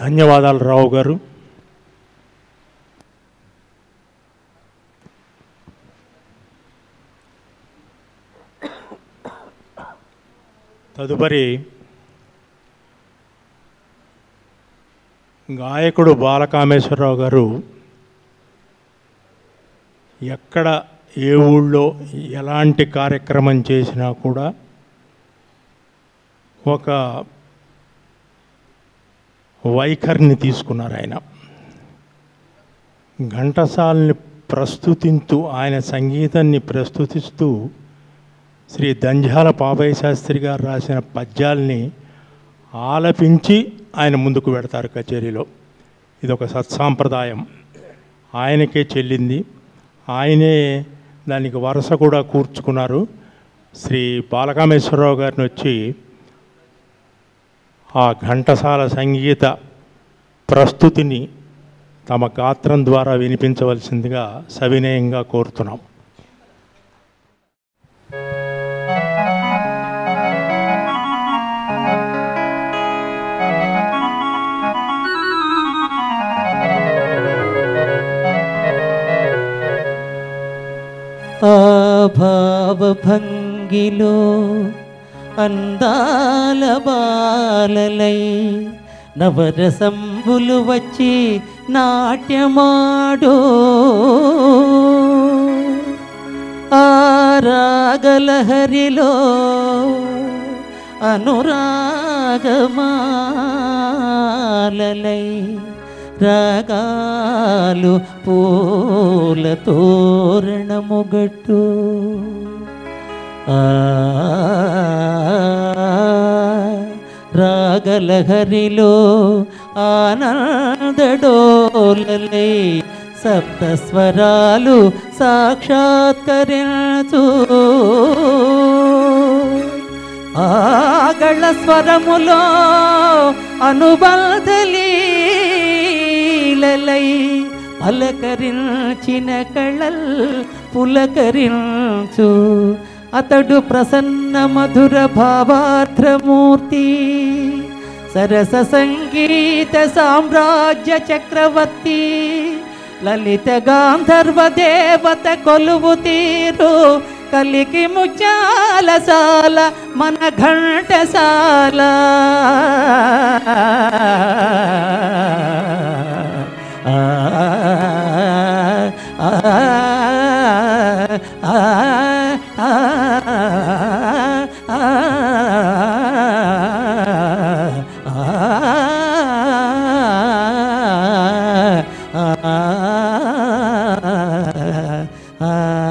ధన్యవాదాలు రావు గారు తదుపరి గాయకుడు బాలకామేశ్వరరావు గారు ఎక్కడ ఏ ఊళ్ళో ఎలాంటి కార్యక్రమం చేసినా కూడా ఒక వైఖరిని తీసుకున్నారు ఆయన ఘంటసాలని ప్రస్తుతింతూ ఆయన సంగీతాన్ని ప్రస్తుతిస్తూ శ్రీ దంజాల పాపయ్య శాస్త్రి గారు రాసిన పద్యాల్ని ఆలపించి ఆయన ముందుకు పెడతారు కచేరీలో ఇది ఒక సత్సాంప్రదాయం ఆయనకే చెల్లింది ఆయనే దానికి వరుస కూడా కూర్చుకున్నారు శ్రీ బాలకామేశ్వరరావు గారిని వచ్చి ఆ ఘంటసాల సంగీత ప్రస్తుతిని తమ గాత్రం ద్వారా వినిపించవలసిందిగా సవినయంగా కోరుతున్నాం ఆ భావభంగిలో అందాల బాలలై నవరసంబులు వచ్చి నాట్యమాడు ఆ రాగలహరిలో అనురాగమాలలై రాగాలు పూల తోరణముగట్టు ఆ రాగలహరిలో ఆనందడోలలై సప్త స్వరాలు సాక్షాత్కరించు ఆగళ స్వరములో అనుబంధలీలలై పలకరించిన కళల్ పులకరించు అతడు ప్రసన్న మధుర భావార్థమూర్తి సరస సంగీత సామ్రాజ్య చక్రవర్తి లలిత గాంధర్వ దేవత కొలువు తీరు కలికి ముచ్చాలసాల మన ఘంటసాల ఆ, ఆ, ఆ, ఆ, ఆ, ఆ, ఆ,